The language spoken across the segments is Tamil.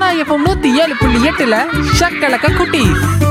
சோனா எஃப்எம் நூத்தி ஏழு புள்ளி எட்டுல ஷக்கலக்க குட்டி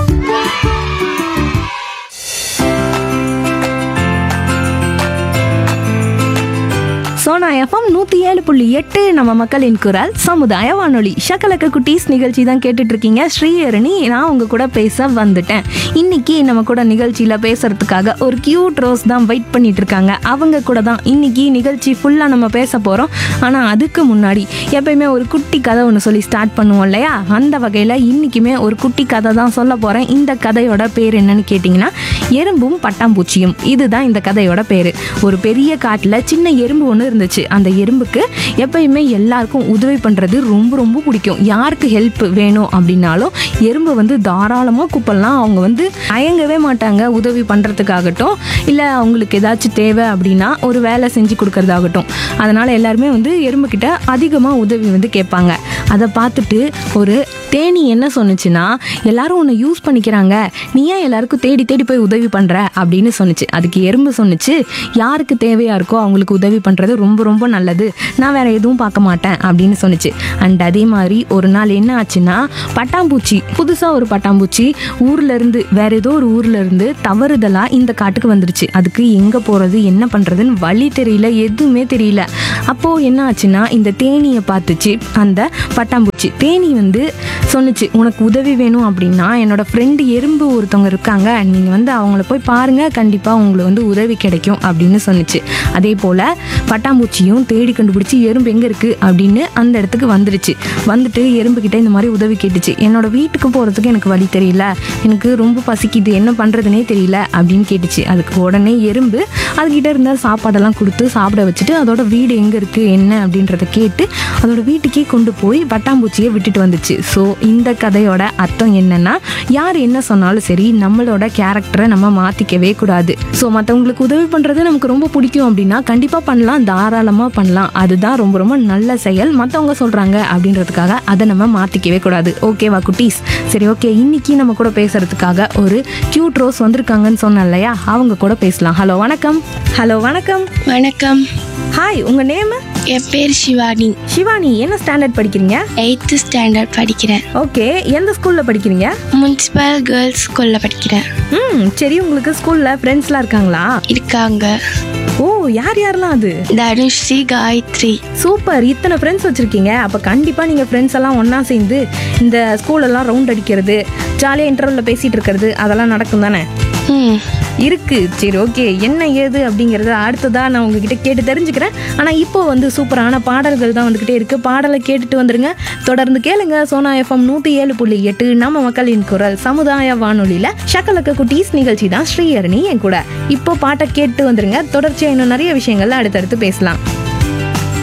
சோனா எஃப்எம் நூற்றி ஏழு புள்ளி எட்டு நம்ம மக்களின் குரல் சமுதாய வானொலி ஷக்கலக்க குட்டீஸ் நிகழ்ச்சி தான் கேட்டுட்டு இருக்கீங்க ஸ்ரீஹரணி நான் உங்க கூட பேச வந்துட்டேன் இன்னைக்கு நம்ம கூட நிகழ்ச்சியில் பேசுறதுக்காக ஒரு கியூட் ரோஸ் தான் வெயிட் பண்ணிட்டு இருக்காங்க அவங்க கூட தான் இன்னைக்கு நிகழ்ச்சி ஃபுல்லாக நம்ம பேச போகிறோம் ஆனால் அதுக்கு முன்னாடி எப்பயுமே ஒரு குட்டி கதை ஒன்று சொல்லி ஸ்டார்ட் பண்ணுவோம் இல்லையா அந்த வகையில் இன்னைக்குமே ஒரு குட்டி கதை தான் சொல்ல போகிறேன் இந்த கதையோட பேர் என்னன்னு கேட்டிங்கன்னா எறும்பும் பட்டாம்பூச்சியும் இதுதான் இந்த கதையோட பேர் ஒரு பெரிய காட்டில் சின்ன எறும்பு ஒன்று இருந்துச்சு அந்த எறும்புக்கு எப்பயுமே எல்லாருக்கும் உதவி பண்ணுறது ரொம்ப ரொம்ப பிடிக்கும் யாருக்கு ஹெல்ப் வேணும் அப்படின்னாலும் எறும்பு வந்து தாராளமாக கூப்பிடலாம் அவங்க வந்து அயங்கவே மாட்டாங்க உதவி பண்ணுறதுக்காகட்டும் இல்லை அவங்களுக்கு ஏதாச்சும் தேவை அப்படின்னா ஒரு வேலை செஞ்சு கொடுக்கறதாகட்டும் அதனால் எல்லாருமே வந்து எறும்புக்கிட்ட அதிகமாக உதவி வந்து கேட்பாங்க அதை பார்த்துட்டு ஒரு தேனி என்ன சொன்னுச்சுன்னா எல்லாரும் உன்னை யூஸ் பண்ணிக்கிறாங்க நீ ஏன் எல்லாருக்கும் தேடி தேடி போய் உதவி பண்ணுற அப்படின்னு சொன்னுச்சு அதுக்கு எறும்பு சொன்னுச்சு யாருக்கு தேவையா இருக்கோ அவங்களுக்கு உதவி பண்ணுறது ரொம்ப ரொம்ப நல்லது நான் வேற எதுவும் பார்க்க மாட்டேன் அப்படின்னு சொன்னுச்சு அண்ட் அதே மாதிரி ஒரு நாள் என்ன ஆச்சுன்னா பட்டாம்பூச்சி புதுசாக ஒரு பட்டாம்பூச்சி ஊர்ல இருந்து வேற ஏதோ ஒரு ஊர்ல இருந்து தவறுதலா இந்த காட்டுக்கு வந்துருச்சு அதுக்கு எங்க போறது என்ன பண்றதுன்னு வழி தெரியல எதுவுமே தெரியல அப்போ என்ன ஆச்சுன்னா இந்த தேனியை பார்த்துச்சு அந்த பட்டாம்பூச்சி தேனி வந்து சொன்னுச்சு உனக்கு உதவி வேணும் அப்படின்னா என்னோட ஃப்ரெண்டு எறும்பு ஒருத்தவங்க இருக்காங்க நீங்க வந்து அவங்கள போய் பாருங்க கண்டிப்பா உங்களுக்கு வந்து உதவி கிடைக்கும் அப்படின்னு சொன்னுச்சு அதே போல பட்டாம்பூச்சியும் தேடி கண்டுபிடிச்சி எறும்பு எங்க இருக்கு அப்படின்னு அந்த இடத்துக்கு வந்துருச்சு வந்துட்டு எறும்பு கிட்ட இந்த மாதிரி உதவி கேட்டுச்சு என்னோட வீட்டுக்கு போறதுக்கு எனக்கு வழி தெரியல எனக்கு ரொம்ப பசிக்குது என்ன பண்றதுனே தெரியல அப்படின்னு கேட்டுச்சு அதுக்கு உடனே எறும்பு அதுகிட்ட இருந்த சாப்பாடெல்லாம் கொடுத்து சாப்பிட வச்சுட்டு அதோட வீடு எங்க இருக்கு என்ன அப்படின்றத கேட்டு அதோட வீட்டுக்கே கொண்டு போய் பட்டாம்பூச்சியை விட்டுட்டு வந்துச்சு ஸோ இந்த கதையோட அர்த்தம் என்னன்னா யார் என்ன சொன்னாலும் சரி நம்மளோட கேரக்டரை நம்ம மாத்திக்கவே கூடாது ஸோ மற்றவங்களுக்கு உதவி பண்றது நமக்கு ரொம்ப பிடிக்கும் அப்படின்னா கண்டிப்பா பண்ணலாம் தாராளமா பண்ணலாம் அதுதான் ரொம்ப ரொம்ப நல்ல செயல் மற்றவங்க சொல்றாங்க அப்படின்றதுக்காக அதை நம்ம மாத்திக்கவே கூடாது ஓகேவா குட்டீஸ் சரி ஓகே இன்னைக்கு நம்ம கூட பேசுறதுக்காக ஒரு கியூட் ரோஸ் வந்திருக்காங்கன்னு சொன்னேன் இல்லையா அவங்க கூட பேசலாம் ஹலோ வணக்கம் ஹலோ வணக்கம் வணக்கம் ஹாய் உங்க நேம் என் பேர் சிவானி சிவானி என்ன ஸ்டாண்டர்ட் படிக்கிறீங்க எயித்து ஸ்டாண்டர்ட் படிக்கிறேன் ஓகே எந்த ஸ்கூல்ல படிக்கிறீங்க முனிசிபல் கேர்ள்ஸ் ஸ்கூலில் படிக்கிறேன் ம் சரி உங்களுக்கு ஸ்கூல்ல ஃப்ரெண்ட்ஸ்லாம் இருக்காங்களா இருக்காங்க ஓ யார் யாரெல்லாம் அது தனுஸ்ரீ காயத்ரி சூப்பர் இத்தனை ஃப்ரெண்ட்ஸ் வச்சிருக்கீங்க அப்ப கண்டிப்பா நீங்க ஃப்ரெண்ட்ஸ் எல்லாம் ஒண்ணா சேர்ந்து இந்த ஸ்கூலெல்லாம் ரவுண்ட் அடிக்கிறது ஜாலியாக இன்டர்வல்ல பேசிட்டு இருக்கிறது அதெல்லாம் நடக்கும் தானே ம் இருக்கு சரி ஓகே என்ன ஏது அப்படிங்கறத அடுத்ததா நான் உங்ககிட்ட கேட்டு தெரிஞ்சுக்கிறேன் ஆனா இப்போ வந்து சூப்பரான பாடல்கள் தான் வந்துகிட்டே இருக்கு பாடலை கேட்டுட்டு வந்துருங்க தொடர்ந்து கேளுங்க சோனா எஃப்எம் நூத்தி ஏழு புள்ளி எட்டு நம்ம மக்களின் குரல் சமுதாய வானொலியில ஷக்கலக்க குட்டீஸ் நிகழ்ச்சி தான் ஸ்ரீஹரணி என் கூட இப்போ பாட்டை கேட்டு வந்துருங்க தொடர்ச்சியா இன்னும் நிறைய விஷயங்கள்ல அடுத்தடுத்து பேசலாம்